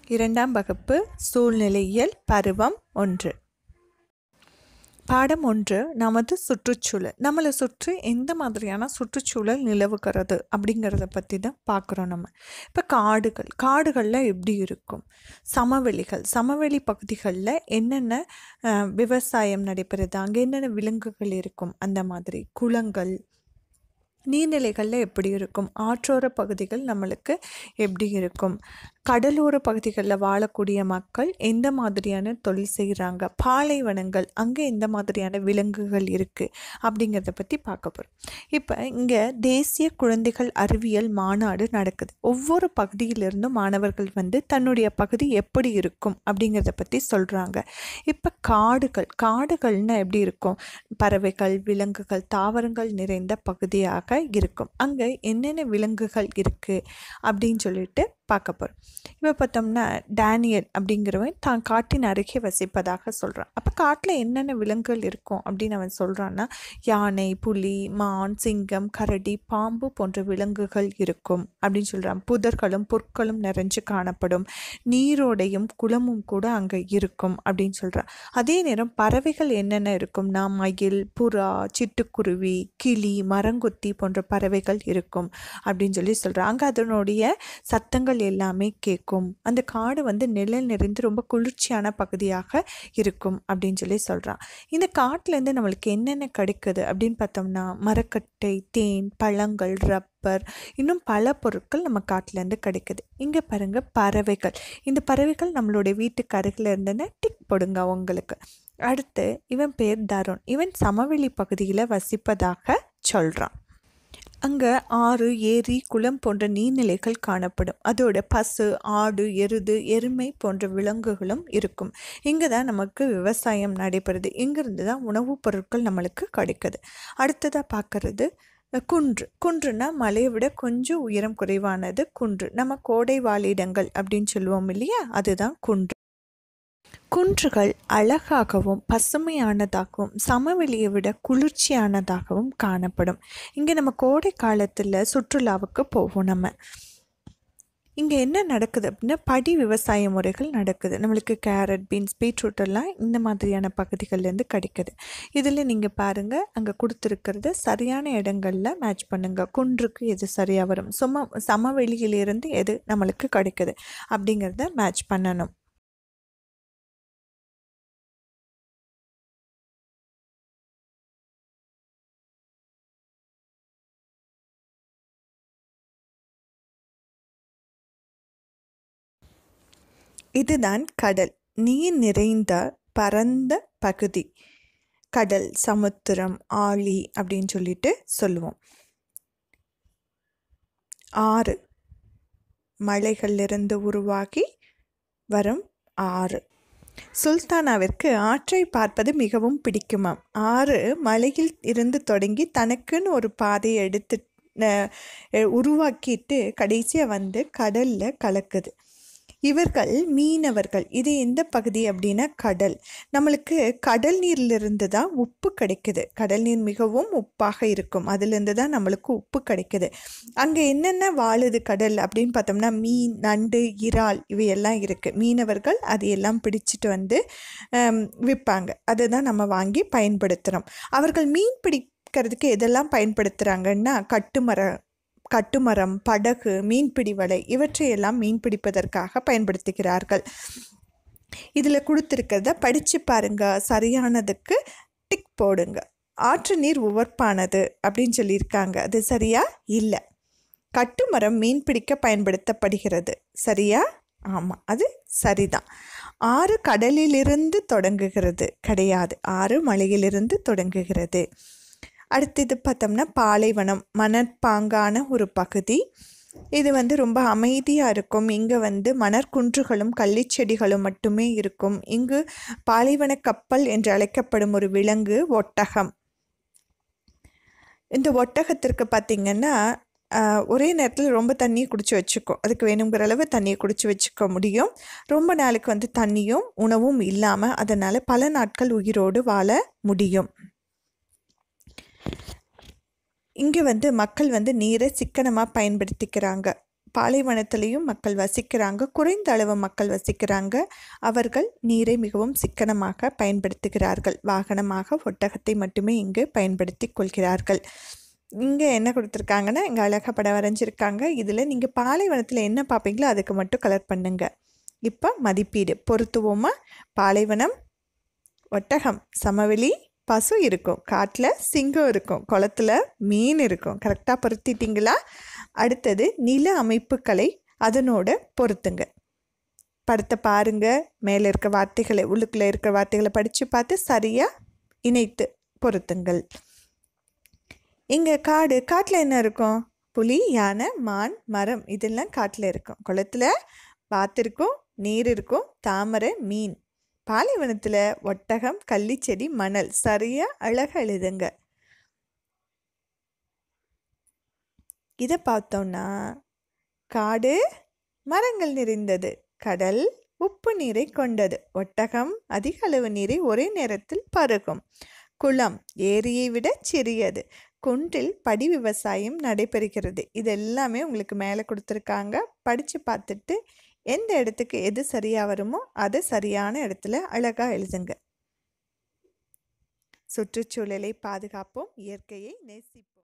இரண்டாம் வகுப்பு சூழ்நிலையியல் பருவம் ஒன்று பாடம் ஒன்று நமது சுற்றுச்சூழல் நம்மளை சுற்றி எந்த மாதிரியான சுற்றுச்சூழல் நிலவுகிறது அப்படிங்கிறத பற்றி தான் பார்க்குறோம் நம்ம இப்போ காடுகள் காடுகளில் எப்படி இருக்கும் சமவெளிகள் சமவெளி பகுதிகளில் என்னென்ன அஹ், விவசாயம் நடைபெறுது அங்கே என்னென்ன விலங்குகள் இருக்கும் அந்த மாதிரி குளங்கள் நீர்நிலைகளில் எப்படி இருக்கும் ஆற்றோர பகுதிகள் நம்மளுக்கு எப்படி இருக்கும் கடலோர பகுதிகளில் வாழக்கூடிய மக்கள் எந்த மாதிரியான தொழில் செய்கிறாங்க பாலைவனங்கள் அங்கே எந்த மாதிரியான விலங்குகள் இருக்குது அப்படிங்கிறத பற்றி பார்க்க போகிறோம் இப்போ இங்கே தேசிய குழந்தைகள் அறிவியல் மாநாடு நடக்குது ஒவ்வொரு பகுதியிலிருந்தும் மாணவர்கள் வந்து தன்னுடைய பகுதி எப்படி இருக்கும் அப்படிங்கிறத பற்றி சொல்கிறாங்க இப்போ காடுகள் காடுகள்னா எப்படி இருக்கும் பறவைகள் விலங்குகள் தாவரங்கள் நிறைந்த பகுதியாக இருக்கும் அங்கே என்னென்ன விலங்குகள் இருக்குது அப்படின்னு சொல்லிட்டு பார்க்க போகிறோம் இப்போ பார்த்தோம்னா டேனியல் அப்படிங்கிறவன் தான் காட்டின் அருகே வசிப்பதாக சொல்கிறான் அப்போ காட்டில் என்னென்ன விலங்குகள் இருக்கும் அப்படின்னு அவன் சொல்கிறான்னா யானை புலி மான் சிங்கம் கரடி பாம்பு போன்ற விலங்குகள் இருக்கும் அப்படின்னு சொல்கிறான் புதர்களும் புற்களும் நிறைஞ்சு காணப்படும் நீரோடையும் குளமும் கூட அங்கே இருக்கும் அப்படின்னு சொல்கிறான் அதே நேரம் பறவைகள் என்னென்ன இருக்கும்னா மயில் புறா சிட்டுக்குருவி கிளி மரங்கொத்தி போன்ற பறவைகள் இருக்கும் அப்படின்னு சொல்லி சொல்கிறாங்க அங்கே அதனுடைய சத்தங்கள் எல்லாமே கேட்கும் அந்த காடு வந்து நிழல் நிறைந்து ரொம்ப குளிர்ச்சியான பகுதியாக இருக்கும் அப்படின்னு சொல்லி சொல்கிறான் இந்த காட்டிலேருந்து நம்மளுக்கு என்னென்ன கிடைக்குது அப்படின்னு பார்த்தோம்னா மரக்கட்டை தேன் பழங்கள் ரப்பர் இன்னும் பல பொருட்கள் நம்ம காட்டிலேருந்து கிடைக்குது இங்கே பாருங்க பறவைகள் இந்த பறவைகள் நம்மளுடைய வீட்டுக்கு அருகில் இருந்துன்னா டிக் போடுங்க உங்களுக்கு அடுத்து இவன் பேர் தருண் இவன் சமவெளி பகுதியில் வசிப்பதாக சொல்கிறான் அங்கே ஆறு ஏரி குளம் போன்ற நீர்நிலைகள் காணப்படும் அதோட பசு ஆடு எருது எருமை போன்ற விலங்குகளும் இருக்கும் இங்கே தான் நமக்கு விவசாயம் நடைபெறுது இங்கிருந்து தான் உணவுப் பொருட்கள் நம்மளுக்கு கிடைக்குது அடுத்ததாக பார்க்கறது குன்று குன்றுனா மலையை விட கொஞ்சம் உயரம் குறைவானது குன்று நம்ம கோடை வாழிடங்கள் அப்படின்னு சொல்லுவோம் இல்லையா அதுதான் குன்று குன்றுகள் அழகாகவும் பசுமையானதாகவும் சமவெளியை விட குளிர்ச்சியானதாகவும் காணப்படும் இங்கே நம்ம கோடை காலத்தில் சுற்றுலாவுக்கு போவோம் நம்ம இங்கே என்ன நடக்குது அப்படின்னா படி விவசாய முறைகள் நடக்குது நம்மளுக்கு கேரட் பீன்ஸ் பீட்ரூட் எல்லாம் இந்த மாதிரியான பகுதிகள்லேருந்து கிடைக்குது இதில் நீங்கள் பாருங்கள் அங்கே கொடுத்துருக்கிறது சரியான இடங்களில் மேட்ச் பண்ணுங்கள் குன்றுக்கு எது சரியாக வரும் சும சமவெளியிலிருந்து எது நம்மளுக்கு கிடைக்குது அப்படிங்கிறத மேட்ச் பண்ணணும் இதுதான் கடல் நீர் நிறைந்த பரந்த பகுதி கடல் சமுத்திரம் ஆழி அப்படின்னு சொல்லிட்டு சொல்லுவோம் ஆறு மலைகளிலிருந்து உருவாகி வரும் ஆறு சுல்தானாவிற்கு ஆற்றை பார்ப்பது மிகவும் பிடிக்குமாம் ஆறு மலையில் இருந்து தொடங்கி தனக்குன்னு ஒரு பாதையை எடுத்து அஹ், உருவாக்கிட்டு கடைசியாக வந்து கடலில் கலக்குது இவர்கள் மீனவர்கள் இது எந்த பகுதி அப்படின்னா கடல் நம்மளுக்கு கடல் நீர்லேருந்து தான் உப்பு கிடைக்குது கடல் நீர் மிகவும் உப்பாக இருக்கும் அதுலேருந்து தான் நம்மளுக்கு உப்பு கிடைக்குது அங்கே என்னென்ன வாழுது கடல் அப்படின்னு பார்த்தோம்னா மீன் நண்டு இறால் இவையெல்லாம் இருக்குது மீனவர்கள் அதையெல்லாம் பிடிச்சிட்டு வந்து ஆம், விற்பாங்க அதை தான் நம்ம வாங்கி பயன்படுத்துகிறோம் அவர்கள் மீன் பிடிக்கிறதுக்கு எதெல்லாம் பயன்படுத்துகிறாங்கன்னா கட்டுமரம் கட்டுமரம் படகு மீன்பிடி வலை இவற்றையெல்லாம் மீன் பிடிப்பதற்காக பயன்படுத்துகிறார்கள் இதில் கொடுத்துருக்கிறத படித்து பாருங்க சரியானதுக்கு டிக் போடுங்க ஆற்று நீர் உவர்ப்பானது அப்படின்னு சொல்லியிருக்காங்க அது சரியா இல்லை கட்டுமரம் மீன் பிடிக்க பயன்படுத்தப்படுகிறது சரியா ஆமாம் அது சரிதான் ஆறு கடலிலிருந்து தொடங்குகிறது கிடையாது ஆறு மலையிலிருந்து தொடங்குகிறது அடுத்தது பார்த்தோம்னா பாலைவனம் மணற்பாங்கான ஒரு பகுதி இது வந்து ரொம்ப அமைதியாக இருக்கும் இங்கே வந்து மணற்குன்றுகளும் கள்ளிச்செடிகளும் மட்டுமே இருக்கும் இங்கு பாலைவன கப்பல் என்று அழைக்கப்படும் ஒரு விலங்கு ஒட்டகம் இந்த ஒட்டகத்திற்கு பார்த்திங்கன்னா ஆஹ், ஒரே நேரத்தில் ரொம்ப தண்ணியை குடிச்சு வச்சுக்கோ அதுக்கு வேணுங்கிற அளவு தண்ணியை குடிச்சு வச்சுக்க முடியும் ரொம்ப நாளுக்கு வந்து தண்ணியும் உணவும் இல்லாமல் அதனால் பல நாட்கள் உயிரோடு வாழ முடியும் இங்கே வந்து மக்கள் வந்து நீரை சிக்கனமாக பயன்படுத்திக்கிறாங்க பாலைவனத்திலையும் மக்கள் வசிக்கிறாங்க குறைந்த அளவு மக்கள் வசிக்கிறாங்க அவர்கள் நீரை மிகவும் சிக்கனமாக பயன்படுத்துகிறார்கள் வாகனமாக ஒட்டகத்தை மட்டுமே இங்கு பயன்படுத்தி கொள்கிறார்கள் இங்கே என்ன கொடுத்துருக்காங்கன்னா இங்கே அழகாக படம் வரைஞ்சிருக்காங்க இதில் நீங்கள் பாலைவனத்தில் என்ன பார்ப்பீங்களோ அதுக்கு மட்டும் கலர் பண்ணுங்க இப்போ மதிப்பீடு பொருத்துவோமா பாலைவனம் ஒட்டகம் சமவெளி பசு இருக்கும் காட்டில் சிங்கம் இருக்கும் குளத்துல மீன் இருக்கும் கரெக்டாக பொருத்திட்டீங்களா அடுத்தது நில அமைப்புகளை அதனோட பொருத்துங்க படத்தை பாருங்க மேலே இருக்க வார்த்தைகளை உள்ளுக்குள்ளே இருக்க வார்த்தைகளை படித்து பார்த்து சரியாக இணைத்து பொருத்துங்கள் இங்கே காடு காட்டில் என்ன இருக்கும் புலி யானை மான் மரம் இதெல்லாம் காட்டில் இருக்கும் குளத்துல வாத்து இருக்கும் நீர் இருக்கும் தாமரை மீன் பாலைவனத்தில் ஒட்டகம் கள்ளிச்செடி மணல் சரியாக அழகாக எழுதுங்க இதை பார்த்தோம்னா காடு மரங்கள் நிறைந்தது கடல் உப்பு நீரை கொண்டது ஒட்டகம் அதிக அளவு நீரை ஒரே நேரத்தில் பருகும் குளம் ஏரியை விட சிறியது குன்றில் படி விவசாயம் நடைபெறுகிறது இது எல்லாமே உங்களுக்கு மேலே கொடுத்துருக்காங்க படித்து பார்த்துட்டு எந்த இடத்துக்கு எது சரியாக வருமோ அதை சரியான இடத்துல அழகாக எழுதுங்க சுற்றுச்சூழலை பாதுகாப்போம் இயற்கையை நேசிப்போம்